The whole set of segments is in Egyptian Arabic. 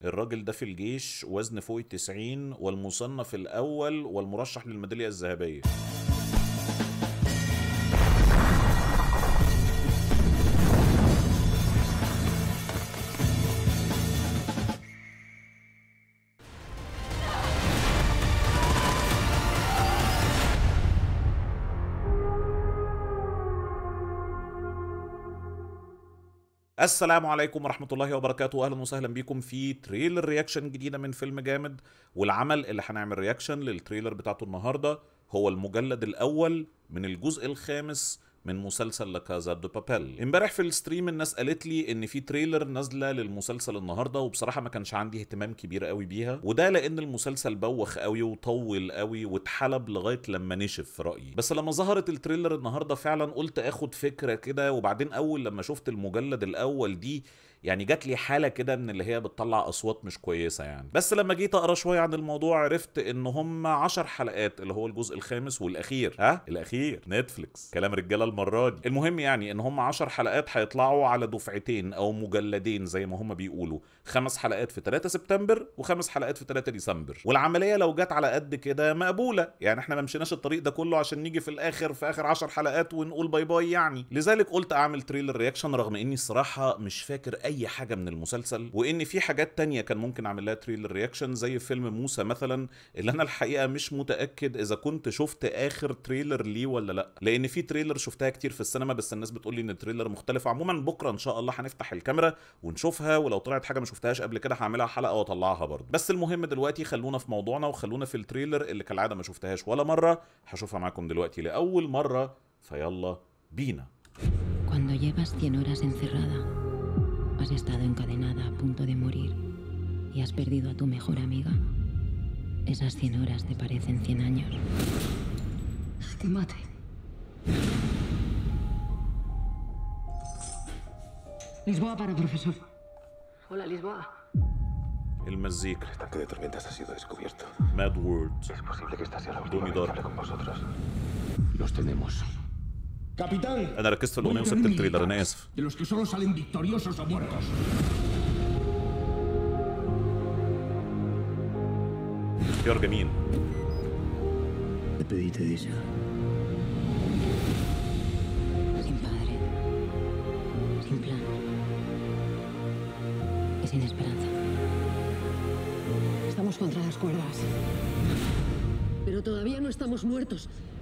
الراجل ده في الجيش وزن فوق التسعين والمصنف الأول والمرشح للميدالية الذهبية السلام عليكم ورحمة الله وبركاته أهلا وسهلا بكم في تريلر رياكشن جديدة من فيلم جامد والعمل اللي هنعمل رياكشن للتريلر بتاعته النهاردة هو المجلد الأول من الجزء الخامس من مسلسل لاكازا دو بابيل امبارح في الستريم الناس قالت لي ان في تريلر نازله للمسلسل النهارده وبصراحه ما كانش عندي اهتمام كبير قوي بيها وده لان المسلسل بوخ قوي وطول قوي واتحلب لغايه لما نشف في رايي بس لما ظهرت التريلر النهارده فعلا قلت اخد فكره كده وبعدين اول لما شفت المجلد الاول دي يعني جات لي حاله كده من اللي هي بتطلع اصوات مش كويسه يعني بس لما جيت اقرا شويه عن الموضوع عرفت ان هم 10 حلقات اللي هو الجزء الخامس والاخير ها الاخير نتفليكس كلام رجاله المره دي المهم يعني ان هم 10 حلقات هيطلعوا على دفعتين او مجلدين زي ما هم بيقولوا خمس حلقات في 3 سبتمبر وخمس حلقات في 3 ديسمبر والعمليه لو جت على قد كده مقبوله يعني احنا ما مشيناش الطريق ده كله عشان نيجي في الاخر في اخر 10 حلقات ونقول باي باي يعني لذلك قلت اعمل تريلر رياكشن رغم اني الصراحه مش فاكر اي حاجه من المسلسل وان في حاجات تانية كان ممكن اعمل لها تريلر رياكشن زي فيلم موسى مثلا اللي انا الحقيقه مش متاكد اذا كنت شفت اخر تريلر ليه ولا لا لان في تريلر شفتها كتير في السينما بس الناس بتقول لي ان التريلر مختلف عموما بكره ان شاء الله هنفتح الكاميرا ونشوفها ولو طلعت حاجه ما شفتهاش قبل كده هعملها حلقه واطلعها برضه بس المهم دلوقتي خلونا في موضوعنا وخلونا في التريلر اللي كالعاده ما شفتهاش ولا مره هشوفها معاكم دلوقتي لاول مره فيلا بينا Cuando llevas 100 horas encerrada, has estado encadenada a punto de morir y has perdido a tu mejor amiga, esas 100 horas te parecen 100 años. Que mate. Lisboa para profesor. Hola, Lisboa. المزيكا El tanque de tormentas ha sido descubierto. ماد وورد Es posible que esta sea la última vez Dormidor. que hable con vosotros. Los tenemos. Capitán. انا ركزت في الاغنيه voy a وسبت tener التريلر انا militares, اسف De los que solo salen victoriosos o muertos. اختيار جميل Te pedí te dice. Sin padre, sin plan y sin esperanza. Estamos contra las cuerdas. Pero todavía no estamos muertos.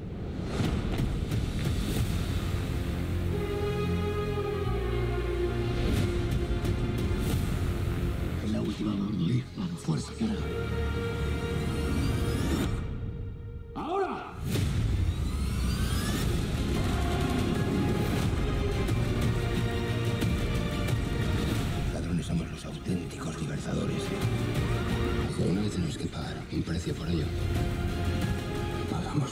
Es la última va a morir. Fuerza, carajo. ¡Ahora! Ladrones somos los auténticos libertadores. Alguna vez tenemos que pagar un precio por ello. Pagamos.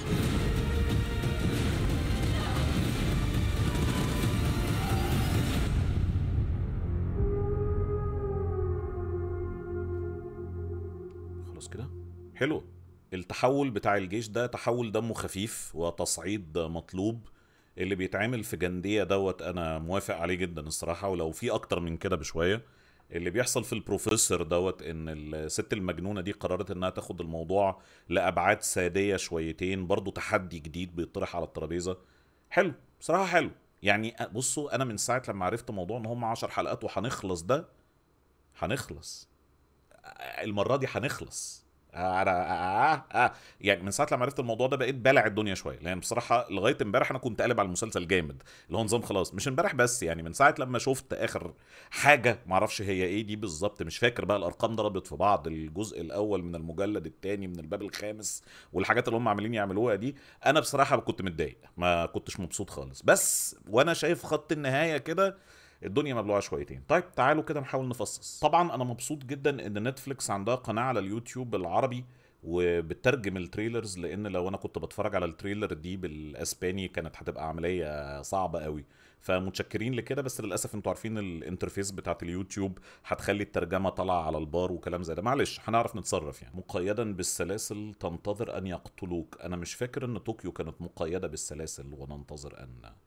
خلاص كده حلو التحول بتاع الجيش ده تحول دمه خفيف وتصعيد مطلوب اللي بيتعمل في جندية دوت انا موافق عليه جدا الصراحة ولو في اكتر من كده بشوية اللي بيحصل في البروفيسور دوت ان الست المجنونة دي قررت انها تاخد الموضوع لابعاد سادية شويتين برضو تحدي جديد بيطرح على الترابيزة حلو بصراحة حلو يعني بصوا انا من ساعة لما عرفت موضوع ان هم عشر حلقات وهنخلص ده هنخلص المره دي هنخلص انا آه آه. يعني من ساعه لما عرفت الموضوع ده بقيت بالع الدنيا شويه لان بصراحه لغايه امبارح انا كنت قالب على المسلسل جامد اللي هو نظام خلاص مش امبارح بس يعني من ساعه لما شفت اخر حاجه معرفش هي ايه دي بالظبط مش فاكر بقى الارقام ضربت في بعض الجزء الاول من المجلد الثاني من الباب الخامس والحاجات اللي هم عاملين يعملوها دي انا بصراحه كنت متضايق ما كنتش مبسوط خالص بس وانا شايف خط النهايه كده الدنيا مبلوعه شويتين طيب تعالوا كده نحاول نفصص طبعا انا مبسوط جدا ان نتفليكس عندها قناه على اليوتيوب بالعربي وبترجم التريلرز لان لو انا كنت بتفرج على التريلر دي بالاسباني كانت هتبقى عمليه صعبه قوي فمتشكرين لكده بس للاسف انتوا عارفين الانترفيس بتاعت اليوتيوب هتخلي الترجمه طالعه على البار وكلام زي ده معلش هنعرف نتصرف يعني مقيدا بالسلاسل تنتظر ان يقتلوك انا مش فاكر ان طوكيو كانت مقيده بالسلاسل وننتظر ان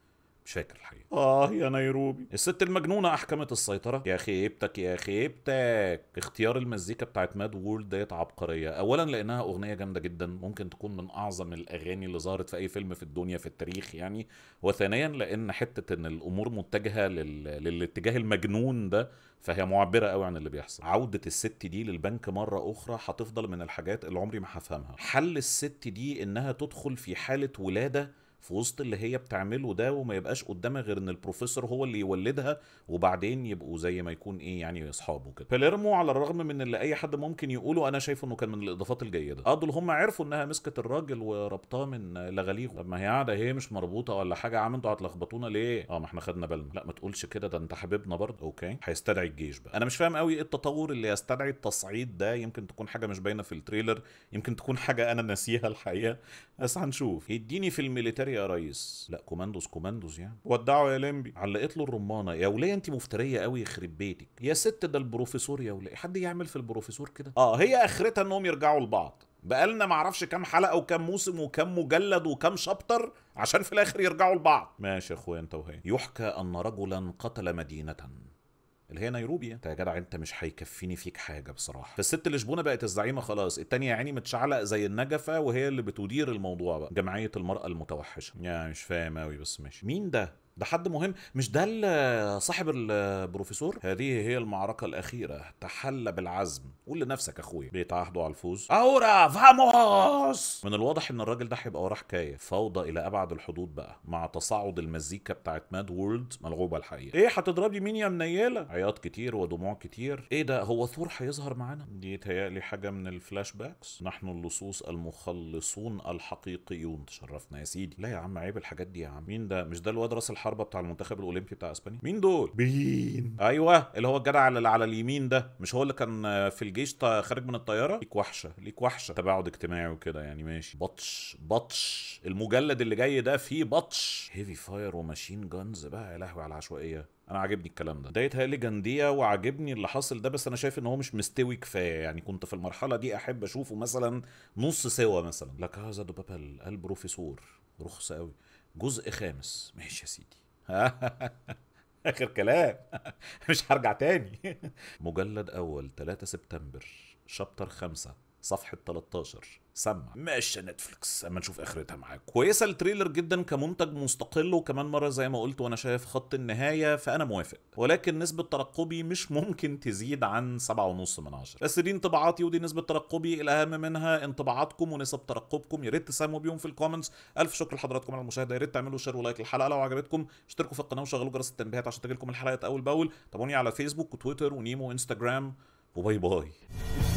مش فاكر الحقيقه اه يا نيروبي الست المجنونه احكمت السيطره يا خيبتك يا خيبتك اختيار المزيكا بتاعت ماد وورلد ديت عبقريه اولا لانها اغنيه جامده جدا ممكن تكون من اعظم الاغاني اللي ظهرت في اي فيلم في الدنيا في التاريخ يعني وثانيا لان حته ان الامور متجهه لل... للاتجاه المجنون ده فهي معبره قوي عن اللي بيحصل عوده الست دي للبنك مره اخرى هتفضل من الحاجات اللي عمري ما هفهمها حل الست دي انها تدخل في حاله ولاده في وسط اللي هي بتعمله ده وما يبقاش قدامها غير ان البروفيسور هو اللي يولدها وبعدين يبقوا زي ما يكون ايه يعني اصحابه كده باليرمو على الرغم من اللي اي حد ممكن يقوله انا شايف انه كان من الاضافات الجيده اه دول هم عرفوا انها مسكت الراجل وربطاه من لغاليغ طب ما هي قاعده هي مش مربوطه ولا حاجه يا عم انتوا هتلخبطونا ليه اه ما احنا خدنا بالنا لا ما تقولش كده ده انت حبيبنا برضه اوكي هيستدعي الجيش بقى انا مش فاهم قوي ايه التطور اللي يستدعي التصعيد ده يمكن تكون حاجه مش باينه في التريلر يمكن تكون حاجه انا ناسيها الحقيقه بس هنشوف يديني في الميليتري يا ريس لا كوماندوز كوماندوز يعني ودعوا يا لمبي علقت له الرمانه يا وليه انت مفتريه قوي يخرب بيتك يا ست ده البروفيسور يا وليه حد يعمل في البروفيسور كده اه هي اخرتها انهم يرجعوا لبعض بقالنا معرفش كام حلقه وكام موسم وكام مجلد وكام شابتر عشان في الاخر يرجعوا لبعض ماشي يا اخويا انت وهي يحكى ان رجلا قتل مدينه اللي هي نيروبي انت يا جدع انت مش هيكفيني فيك حاجه بصراحه فالست لشبونه بقت الزعيمه خلاص التانية يعني متشعلق زي النجفه وهي اللي بتدير الموضوع بقى جمعيه المراه المتوحشه يا مش فاهم قوي بس ماشي مين ده ده حد مهم مش ده ال- صاحب البروفيسور هذه هي المعركة الأخيرة تحلى بالعزم قول لنفسك أخويا بيتعهدوا على الفوز أورا فاموس من الواضح إن الراجل ده هيبقى وراه حكاية فوضى إلى أبعد الحدود بقى مع تصاعد المزيكا بتاعت ماد وورلد ملعوبة الحقيقة إيه هتضربي مين يا منيلة عياط كتير ودموع كتير إيه ده هو ثور هيظهر معانا دي تهيألي حاجة من الفلاش باكس نحن اللصوص المخلصون الحقيقيون تشرفنا يا سيدي لا يا عم عيب الحاجات دي يا عم مين ده مش ده الواد راس الحربة بتاع المنتخب الأولمبي بتاع اسبانيا مين دول مين ايوه اللي هو الجدع اللي على اليمين ده مش هو اللي كان في الجيش طا- خارج من الطياره ليك وحشه ليك وحشه تباعد اجتماعي وكده يعني ماشي بطش بطش المجلد اللي جاي ده فيه بطش هيفي فاير وماشين جانز بقى يا لهوي على العشوائيه انا عاجبني الكلام ده ده يتهيألي جنديه وعاجبني اللي حاصل ده بس انا شايف ان هو مش مستوي كفايه يعني كنت في المرحله دي احب اشوفه مثلا نص سوا مثلا لا كازا دو بابل البروفيسور رخص قوي جزء خامس ماشي يا سيدي اخر كلام مش هرجع تاني مجلد اول 3 سبتمبر شابتر 5 صفحة 13 سمع ماشي يا نتفليكس اما نشوف اخرتها معاكم كويسة التريلر جدا كمنتج مستقل وكمان مرة زي ما قلت وانا شايف خط النهاية فانا موافق ولكن نسبة ترقبي مش ممكن تزيد عن 7.5 من عشرة بس دي انطباعاتي ودي نسبة ترقبي الاهم منها انطباعاتكم ونسب ترقبكم يا ريت تساهموا بيهم في الكومنتس الف شكر لحضراتكم على المشاهدة يا ريت تعملوا شير ولايك للحلقة لو عجبتكم اشتركوا في القناة وشغلوا جرس التنبيهات عشان تجيلكم الحلقات اول باول تابعوني على فيسبوك وتويتر ونيمو وانستجرام وباي باي